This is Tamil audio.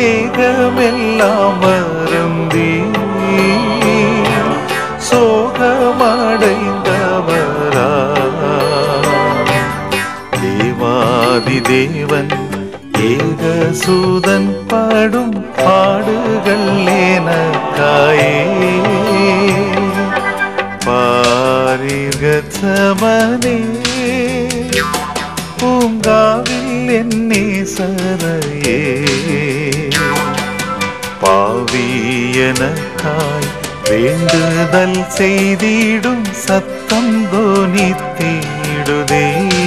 தேகமெல்லாம் வருந்தி சோகமடைந்தவரா தேவாதி தேவன் ஏகசூதன் பாடும் பாடுகள் எனக்காயே பாரிகச்சமனே பூங்காவில் என்னே சரையே பாவியனக்காய் வேண்டுதல் செய்திடும் சத்தம் தோனி தேடுதே